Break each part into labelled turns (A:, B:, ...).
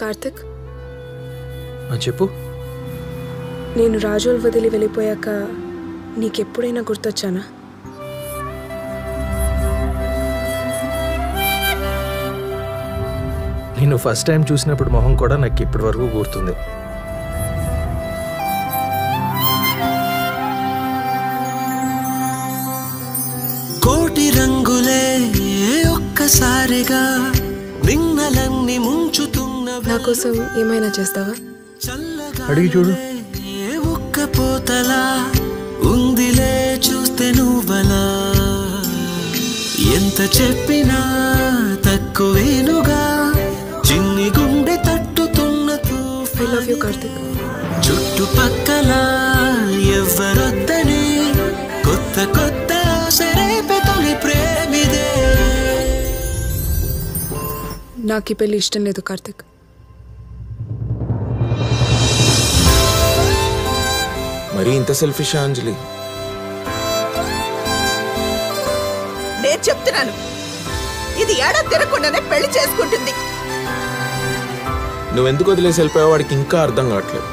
A: కార్తిక్
B: ఆ, చెప్పు
A: నేను రాజులు వదిలి వెళ్ళిపోయాక నీకెప్పుడైనా గుర్తొచ్చానా
B: నేను ఫస్ట్ టైం చూసినప్పుడు మొహం కూడా నాకు ఇప్పటి వరకు గుర్తుంది
C: కోటి రంగులే ఒక్కసారిగా నిన్నలన్నీ ముంచుతున్న
A: నా కోసం ఏమైనా చేస్తావా
C: చల్లగా
B: అడిగి చూడు
C: ఒక్క పోతలా ఉందిలే చూస్తే నువ్వలా ఎంత చెప్పినా తక్కువేనుగా చిన్ని గుండె తట్టుతున్న
A: ఐ లవ్ యూ కార్తిక్
C: చుట్టుపక్కల ఎవ్వరొద్దని కొత్త కొత్త సరేపే తొలి ప్రేమిదే
A: నాకు ఈ పెళ్లి ఇష్టం లేదు కార్తిక్
D: మరీ ఇంత సెల్ఫిష్ అంజలి
E: నేను చెప్తున్నాను ఇది ఏడా తిరగకుండానే పెళ్లి చేసుకుంటుంది
D: నువ్వెందుకు వదిలేసి వెళ్ళిపోయావు వాడికి ఇంకా అర్థం కావట్లేదు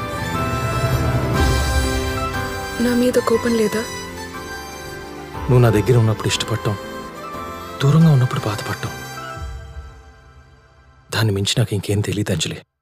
A: నా మీద కోపం లేదా
B: నువ్వు నా దగ్గర ఉన్నప్పుడు ఇష్టపడటం దూరంగా ఉన్నప్పుడు బాధపడటం దాన్ని మించి నాకు ఇంకేం తెలియదు అంజలి